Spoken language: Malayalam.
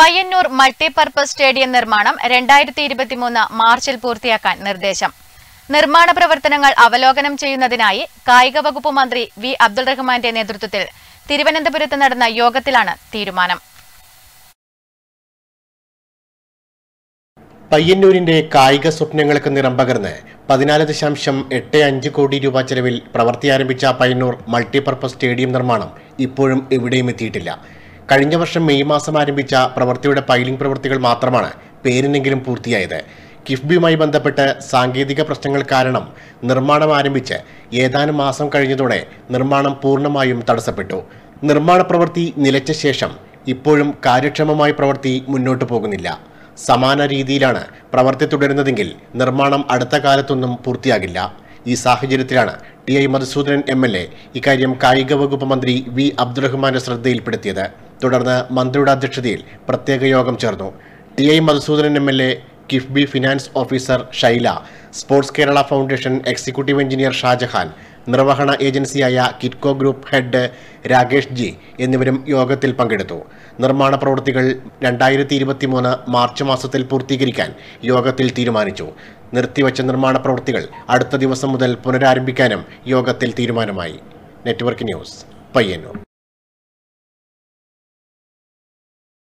പയ്യന്നൂർ മൾട്ടിപർപ്പസ് സ്റ്റേഡിയം നിർമ്മാണം രണ്ടായിരത്തി ഇരുപത്തിമൂന്ന് മാർച്ചിൽ പൂർത്തിയാക്കാൻ നിർദ്ദേശം നിർമ്മാണ പ്രവർത്തനങ്ങൾ അവലോകനം ചെയ്യുന്നതിനായി കായിക വകുപ്പ് മന്ത്രി വി അബ്ദുൾ റഹ്മാന്റെ നേതൃത്വത്തിൽ തിരുവനന്തപുരത്ത് നടന്ന യോഗത്തിലാണ് തീരുമാനം പയ്യന്നൂരിന്റെ കായിക സ്വപ്നങ്ങൾക്ക് നിറം പകർന്ന് പതിനാല് ദശാംശം എട്ട് അഞ്ച് കോടി രൂപ ചെലവിൽ പ്രവൃത്തി ആരംഭിച്ച പയ്യന്നൂർ മൾട്ടിപർപ്പസ് സ്റ്റേഡിയം നിർമ്മാണം ഇപ്പോഴും എവിടെയും എത്തിയിട്ടില്ല കഴിഞ്ഞ വർഷം മെയ് മാസം ആരംഭിച്ച പ്രവൃത്തിയുടെ പൈലിംഗ് പ്രവൃത്തികൾ മാത്രമാണ് പേരിനെങ്കിലും പൂർത്തിയായത് കിഫ്ബിയുമായി ബന്ധപ്പെട്ട് സാങ്കേതിക പ്രശ്നങ്ങൾ കാരണം നിർമ്മാണം ആരംഭിച്ച് ഏതാനും മാസം കഴിഞ്ഞതോടെ നിർമ്മാണം പൂർണ്ണമായും തടസ്സപ്പെട്ടു നിർമ്മാണ പ്രവൃത്തി നിലച്ച ശേഷം ഇപ്പോഴും കാര്യക്ഷമമായ പ്രവൃത്തി മുന്നോട്ടു പോകുന്നില്ല സമാന രീതിയിലാണ് പ്രവൃത്തി തുടരുന്നതെങ്കിൽ നിർമ്മാണം അടുത്ത കാലത്തൊന്നും പൂർത്തിയാകില്ല ഈ സാഹചര്യത്തിലാണ് T I Madhusoodanan M L A ഇക്കാര്യം കായിക വകുപ്പ് മന്ത്രി വി അബ്ദുറഹ്മാന്റെ ശ്രദ്ധയിൽപ്പെടുത്തിയത് തുടർന്ന് മന്ത്രിയുടെ അധ്യക്ഷതയിൽ പ്രത്യേക യോഗം ചേർന്നു T I Madhusoodanan M L A KIIFB finance officer Shaila sports Kerala foundation executive engineer Shajahan നിർവഹണ ഏജൻസിയായ Kitco group head Rakesh G എന്നിവരും യോഗത്തിൽ പങ്കെടുത്തു നിർമ്മാണ പ്രവൃത്തികൾ രണ്ടായിരത്തി ഇരുപത്തി മൂന്ന് മാർച്ച് മാസത്തിൽ പൂർത്തീകരിക്കാൻ യോഗത്തിൽ തീരുമാനിച്ചു നിർത്തിവച്ച നിർമ്മാണ പ്രവൃത്തികൾ അടുത്ത ദിവസം മുതൽ പുനരാരംഭിക്കാനും യോഗത്തിൽ തീരുമാനമായി നെറ്റ്വർക്ക് ന്യൂസ് പയ്യന്നൂർ